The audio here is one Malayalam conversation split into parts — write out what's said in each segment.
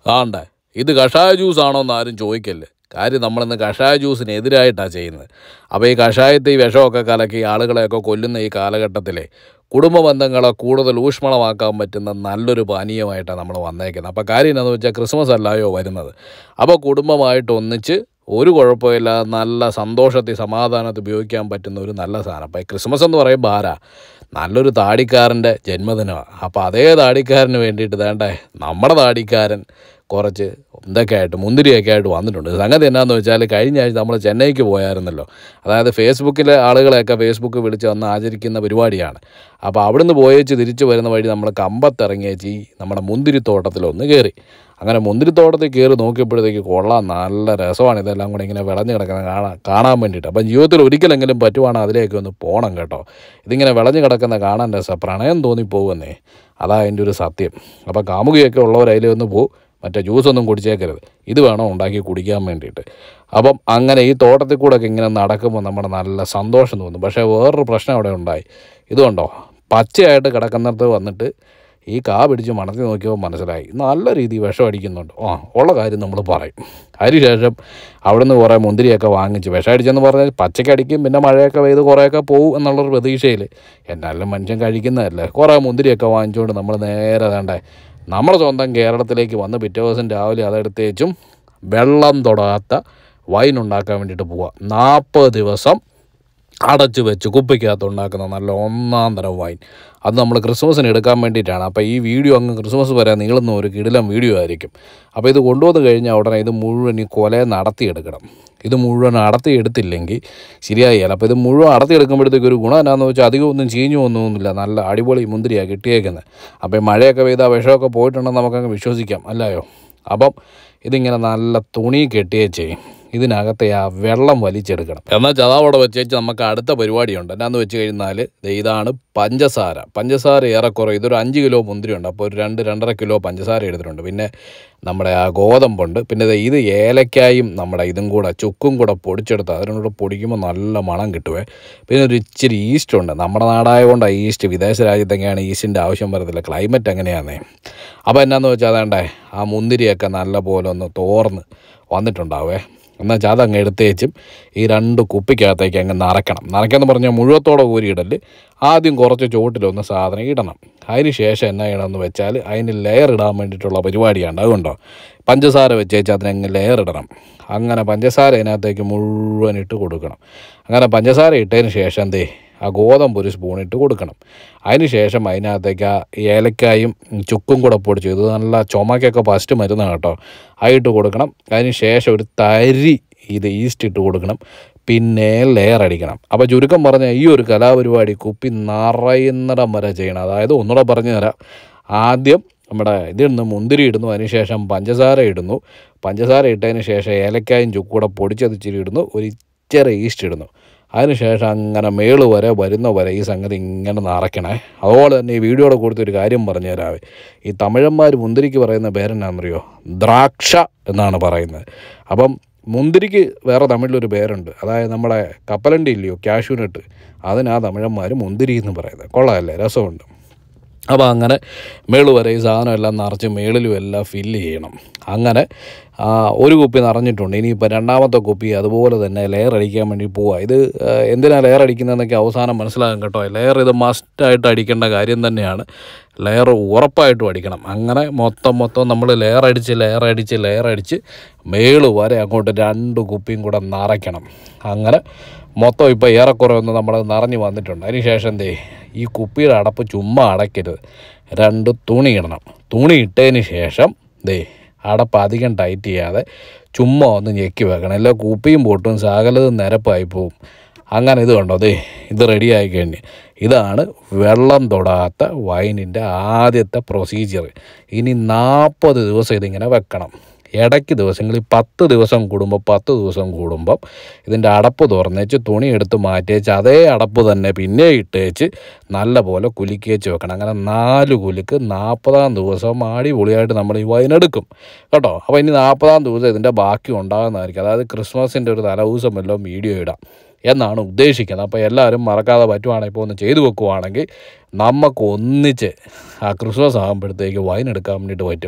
ആണ്ടേ ഇത് കഷായ ജ്യൂസ് ആണോ എന്ന് ആരും ചോദിക്കല്ലേ കാര്യം നമ്മളിന്ന് കഷായ ജ്യൂസിന് എതിരായിട്ടാണ് ചെയ്യുന്നത് അപ്പോൾ ഈ കഷായത്തെ ഈ വിഷമൊക്കെ കലക്കി ആളുകളെയൊക്കെ കൊല്ലുന്ന ഈ കാലഘട്ടത്തിലെ കുടുംബ ബന്ധങ്ങളെ കൂടുതൽ ഊഷ്മളമാക്കാൻ പറ്റുന്ന നല്ലൊരു പാനീയമായിട്ടാണ് നമ്മൾ വന്നേക്കുന്നത് അപ്പോൾ കാര്യം എന്താണെന്ന് വെച്ചാൽ ക്രിസ്മസ് അല്ലായോ വരുന്നത് അപ്പോൾ കുടുംബമായിട്ട് ഒന്നിച്ച് ഒരു കുഴപ്പമില്ല നല്ല സന്തോഷത്തിൽ സമാധാനത്തിൽ ഉപയോഗിക്കാൻ പറ്റുന്ന ഒരു നല്ല സാധനം അപ്പോൾ ഈ ക്രിസ്മസ് എന്ന് പറയുമ്പോൾ ആരാ നല്ലൊരു താടിക്കാരൻ്റെ ജന്മദിനമാണ് അപ്പോൾ അതേ താടിക്കാരന് വേണ്ടിയിട്ട് വേണ്ടേ നമ്മുടെ താടിക്കാരൻ കുറച്ച് ഇതൊക്കെ ആയിട്ട് മുന്തിരിയൊക്കെ ആയിട്ട് വന്നിട്ടുണ്ട് സംഗതി എന്നാന്ന് വെച്ചാൽ കഴിഞ്ഞ ആഴ്ച നമ്മൾ ചെന്നൈക്ക് പോയായിരുന്നല്ലോ അതായത് ഫേസ്ബുക്കിലെ ആളുകളെയൊക്കെ ഫേസ്ബുക്ക് വിളിച്ച് വന്ന് ആചരിക്കുന്ന പരിപാടിയാണ് അപ്പോൾ അവിടുന്ന് പോയേച്ച് തിരിച്ചു വരുന്ന വഴി നമ്മൾ കമ്പത്തിറങ്ങിയേച്ച് ഈ നമ്മുടെ മുന്തിരിത്തോട്ടത്തിലൊന്ന് കയറി അങ്ങനെ മുന്തിരിത്തോട്ടത്തിൽ കയറി നോക്കിയപ്പോഴത്തേക്ക് കൊള്ളാം നല്ല രസമാണ് ഇതെല്ലാം കൂടെ ഇങ്ങനെ വിളഞ്ഞു കിടക്കുന്നത് കാണാൻ കാണാൻ വേണ്ടിയിട്ട് അപ്പം ജീവിതത്തിൽ ഒരിക്കലെങ്കിലും പറ്റുവാണെങ്കിൽ അതിലേക്ക് ഒന്ന് പോകണം കേട്ടോ ഇതിങ്ങനെ വിളഞ്ഞു കിടക്കുന്ന കാണാൻ രസം പ്രണയം തോന്നിപ്പോകുന്നേ അതാ അതിൻ്റെ ഒരു സത്യം അപ്പോൾ കാമുകിയൊക്കെ ഉള്ളവർ അതിൽ ഒന്ന് പോകും മറ്റേ ജ്യൂസൊന്നും കുടിച്ചേക്കരുത് ഇത് വേണം ഉണ്ടാക്കി കുടിക്കാൻ വേണ്ടിയിട്ട് അപ്പം അങ്ങനെ ഈ തോട്ടത്തിൽ കൂടെ ഒക്കെ ഇങ്ങനെ നടക്കുമ്പോൾ നമ്മുടെ നല്ല സന്തോഷം തോന്നും പക്ഷേ വേറൊരു പ്രശ്നം അവിടെ ഉണ്ടായി ഇതുകൊണ്ടോ പച്ചയായിട്ട് കിടക്കുന്നിടത്ത് വന്നിട്ട് ഈ കാ പിടിച്ച് മണത്തി നോക്കിയപ്പോൾ മനസ്സിലായി നല്ല രീതിയിൽ വിഷം അടിക്കുന്നുണ്ട് ആ ഉള്ള കാര്യം നമ്മൾ പറയും അതിനുശേഷം അവിടുന്ന് കുറേ മുന്തിരിയൊക്കെ വാങ്ങിച്ച് വിഷം അടിച്ചെന്ന് പറഞ്ഞാൽ പച്ചയ്ക്ക് അടിക്കും പിന്നെ മഴയൊക്കെ പെയ്ത് കുറേയൊക്കെ പോകും എന്നുള്ളൊരു പ്രതീക്ഷയിൽ എന്നാലും മനുഷ്യൻ കഴിക്കുന്നതല്ലേ കുറേ മുന്തിരിയൊക്കെ വാങ്ങിച്ചുകൊണ്ട് നമ്മൾ നേരെ വേണ്ടേ നമ്മുടെ സ്വന്തം കേരളത്തിലേക്ക് വന്ന് പിറ്റേ ദിവസം രാവിലെ അതെടുത്തേച്ചും വെള്ളം തൊടാത്ത വൈൻ ഉണ്ടാക്കാൻ വേണ്ടിയിട്ട് പോവാം നാൽപ്പത് ദിവസം അടച്ചു വെച്ച് കുപ്പിക്കകത്ത് ഉണ്ടാക്കുന്ന നല്ല ഒന്നാം തരം വൈൻ അത് നമ്മൾ ക്രിസ്മസിന് എടുക്കാൻ വേണ്ടിയിട്ടാണ് അപ്പോൾ ഈ വീഡിയോ അങ്ങ് ക്രിസ്മസ് വരെ നീളുന്ന ഒരു കിടിലം വീഡിയോ ആയിരിക്കും അപ്പോൾ ഇത് കൊണ്ടുവന്ന് കഴിഞ്ഞാൽ ഉടനെ ഇത് മുഴുവൻ ഈ കൊലയെ നടത്തിയെടുക്കണം ഇത് മുഴുവൻ അടത്തിയെടുത്തില്ലെങ്കിൽ ശരിയായില്ല അപ്പോൾ ഇത് മുഴുവൻ അടത്തിയെടുക്കുമ്പോഴത്തേക്ക് ഒരു ഗുണം എന്നാന്ന് വെച്ചാൽ അധികം ഒന്നും ചീഞ്ഞു ഒന്നുമില്ല നല്ല അടിപൊളി മുന്തിരിയാണ് കിട്ടിയേക്കുന്നത് അപ്പോൾ ഈ മഴയൊക്കെ പെയ്താൽ വിഷമൊക്കെ പോയിട്ടുണ്ടെന്ന് നമുക്കങ്ങ് വിശ്വസിക്കാം അല്ലയോ അപ്പം ഇതിങ്ങനെ നല്ല തുണി കെട്ടിയേ ചെയ്യും ഇതിനകത്തെ ആ വെള്ളം വലിച്ചെടുക്കണം എന്നാൽ ചതാവോടെ വെച്ചേച്ച് നമുക്ക് അടുത്ത പരിപാടിയുണ്ട് എന്നാന്ന് വെച്ച് കഴിഞ്ഞാൽ ദേ ഇതാണ് പഞ്ചസാര പഞ്ചസാര ഏറെക്കുറെ ഇതൊരു അഞ്ച് കിലോ മുന്തിരിയുണ്ട് അപ്പോൾ ഒരു രണ്ട് രണ്ടര കിലോ പഞ്ചസാര എടുത്തിട്ടുണ്ട് പിന്നെ നമ്മുടെ ആ ഗോതമ്പുണ്ട് പിന്നെ ദേ ഇത് ഏലക്കായും നമ്മുടെ ഇതും കൂടെ ചുക്കും കൂടെ പൊടിച്ചെടുത്ത് അതിനോട് പൊടിക്കുമ്പോൾ നല്ല മണം കിട്ടുവേ പിന്നെ ഒരു ഇച്ചിരി ഈസ്റ്റ് ഉണ്ട് നമ്മുടെ നാടായതുകൊണ്ടാണ് ഈസ്റ്റ് വിദേശ രാജ്യത്തൊക്കെയാണ് ഈസ്റ്റിൻ്റെ ആവശ്യം വരത്തില്ല ക്ലൈമറ്റ് അങ്ങനെയാണേ അപ്പോൾ എന്നാന്ന് വെച്ചാൽ അതാണ്ടേ ആ മുന്തിരിയൊക്കെ നല്ല പോലെ ഒന്ന് തോർന്ന് വന്നിട്ടുണ്ടാവേ എന്നുവെച്ചാൽ അതങ്ങ് എടുത്തേച്ചും ഈ രണ്ട് കുപ്പിക്കകത്തേക്ക് അങ്ങ് നിറയ്ക്കണം നിറയ്ക്കാന്ന് പറഞ്ഞാൽ മുഴുവത്തോടെ ഊരിയിടല് ആദ്യം കുറച്ച് ചുവട്ടിലൊന്ന് സാധനം ഇടണം അതിന് ശേഷം എന്നാ ചെയ്യണമെന്ന് വെച്ചാൽ അതിന് ലെയർ ഇടാൻ വേണ്ടിയിട്ടുള്ള പരിപാടിയാണ് അതുകൊണ്ടോ പഞ്ചസാര വെച്ചേച്ച് അതിനങ്ങ് ലെയർ ഇടണം അങ്ങനെ പഞ്ചസാര അതിനകത്തേക്ക് മുഴുവൻ ഇട്ട് കൊടുക്കണം അങ്ങനെ പഞ്ചസാര ഇട്ടതിന് ശേഷം എന്തേ ആ ഗോതമ്പ് ഒരു സ്പൂൺ ഇട്ട് കൊടുക്കണം അതിന് ശേഷം അതിനകത്തേക്ക് ആ ഏലക്കായും ചുക്കും കൂടെ പൊടിച്ചു ഇത് നല്ല ചുമക്കൊക്കെ ഫസ്റ്റ് മരുന്നാണ് കേട്ടോ അതിട്ട് കൊടുക്കണം അതിന് ശേഷം ഒരു തരി ഇത് ഈസ്റ്റ് ഇട്ട് കൊടുക്കണം പിന്നെ ലെയർ അടിക്കണം അപ്പോൾ ചുരുക്കം പറഞ്ഞാൽ ഈ ഒരു കലാപരിപാടി കുപ്പി നിറയുന്നിടം വരെ ചെയ്യണം അതായത് ഒന്നുകൂടെ പറഞ്ഞു തരാം ആദ്യം നമ്മുടെ ഇതിടുന്നു മുന്തിരി ഇടുന്നു അതിന് ശേഷം പഞ്ചസാര ഇടുന്നു പഞ്ചസാര ഇട്ടതിന് ശേഷം ഏലക്കായും ചുക്കൂടെ പൊടിച്ചത് ഇച്ചിരി ഇടുന്നു ഒരു ഇച്ചിരി ഈസ്റ്റ് ഇടുന്നു അതിനുശേഷം അങ്ങനെ മേള് വരെ വരുന്ന വരെ ഈ സംഗതി ഇങ്ങനെ നിറയ്ക്കണേ അതുപോലെ തന്നെ ഈ വീഡിയോയുടെ കൊടുത്ത് ഒരു കാര്യം പറഞ്ഞു തരാവേ ഈ തമിഴന്മാർ മുന്തിരിക്ക് പറയുന്ന പേരെന്നാണെന്നറിയോ ദ്രാക്ഷ എന്നാണ് പറയുന്നത് അപ്പം മുന്തിരിക്ക് വേറെ തമിഴിലൊരു പേരുണ്ട് അതായത് നമ്മുടെ കപ്പലണ്ടി ഇല്ലയോ കാഷ്യൂനട്ട് അതിനാ തമിഴന്മാർ മുന്തിരി എന്ന് പറയുന്നത് കൊള്ളാമല്ലേ രസമുണ്ട് അപ്പോൾ അങ്ങനെ മേള് വരെ ഈ സാധനം എല്ലാം നിറച്ച് മേളിലും എല്ലാം ഫില്ല് ചെയ്യണം അങ്ങനെ ആ, ഒരു കുപ്പി നിറഞ്ഞിട്ടുണ്ട് ഇനിയിപ്പോൾ രണ്ടാമത്തെ കുപ്പി അതുപോലെ തന്നെ ലെയർ അടിക്കാൻ വേണ്ടി പോവുക ഇത് ആ, എന്തിനാ ലെയർ അടിക്കുന്നതെന്നൊക്കെ അവസാനം മനസ്സിലാകും കേട്ടോ ലെയർ ഇത് മസ്റ്റായിട്ട് അടിക്കേണ്ട കാര്യം തന്നെയാണ് ലെയർ ഉറപ്പായിട്ടും അടിക്കണം അങ്ങനെ മൊത്തം മൊത്തം നമ്മൾ ലെയർ അടിച്ച് ലെയർ അടിച്ച് ലെയർ അടിച്ച് മേള് വരെ അങ്ങോട്ട് രണ്ട് കുപ്പിയും കൂടെ നിറയ്ക്കണം അങ്ങനെ മൊത്തം ഇപ്പോൾ ഏറെക്കുറെ ഒന്ന് നമ്മൾ നിറഞ്ഞ് വന്നിട്ടുണ്ട് അതിന് ശേഷം എന്തേ ഈ കുപ്പിയുടെ അടപ്പ് ചുമ്മാ അടയ്ക്കരുത് രണ്ട് തുണി ഇടണം തുണി ഇട്ടതിന് ശേഷം ദേ അടപ്പ് അധികം ടൈറ്റ് ചെയ്യാതെ ചുമ്മാ ഒന്ന് ഞെക്കി വെക്കണം എല്ലാ കുപ്പിയും പൊട്ടും സകലതും നിരപ്പായി പോവും അങ്ങനെ ഇത് കണ്ടോ ദേ ഇത് റെഡി ആയി കഴിഞ്ഞ് ഇതാണ് വെള്ളം തൊടാത്ത വൈനിൻ്റെ ആദ്യത്തെ പ്രൊസീജിയർ ഇനി നാൽപ്പത് ദിവസം ഇതിങ്ങനെ വെക്കണം ഇടയ്ക്ക് ദിവസങ്ങളിൽ പത്ത് ദിവസം കൂടുമ്പോൾ പത്ത് ദിവസം കൂടുമ്പം ഇതിൻ്റെ അടപ്പ് തുറന്നേച്ച് തുണി എടുത്ത് മാറ്റിയേച്ച് അതേ അടപ്പ് തന്നെ പിന്നെ ഇട്ടേച്ച് നല്ല പോലെ കുലുക്കിയേച്ച് വെക്കണം അങ്ങനെ നാല് കുലുക്ക് നാൽപ്പതാം ദിവസം അടിപൊളിയായിട്ട് നമ്മൾ ഈ വൈനെടുക്കും കേട്ടോ അപ്പോൾ ഇനി നാൽപ്പതാം ദിവസം ഇതിൻ്റെ ബാക്കി ഉണ്ടാകുന്നതായിരിക്കും അതായത് ക്രിസ്മസിൻ്റെ ഒരു തലേദിവസം വല്ലതും വീഡിയോ ഇടാം എന്നാണ് ഉദ്ദേശിക്കുന്നത് അപ്പോൾ എല്ലാവരും മറക്കാതെ പറ്റുവാണെങ്കിൽ ഇപ്പോൾ ഒന്ന് ചെയ്തു വെക്കുവാണെങ്കിൽ നമുക്ക് ഒന്നിച്ച് ആ ക്രിസ്മസ് ആകുമ്പോഴത്തേക്ക് വൈൻ എടുക്കാൻ വേണ്ടിയിട്ട് പറ്റും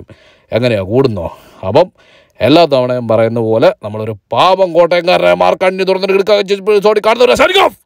എങ്ങനെയാണ് കൂടുന്നോ അപ്പം എല്ലാ തവണയും പറയുന്ന പോലെ നമ്മളൊരു പാപം കോട്ടയംകാരനെ മാർക്കണ്ണി തുറന്നിട്ട് എടുക്കാൻ കാണുന്നവരെ സൈനിങ് ഓഫ്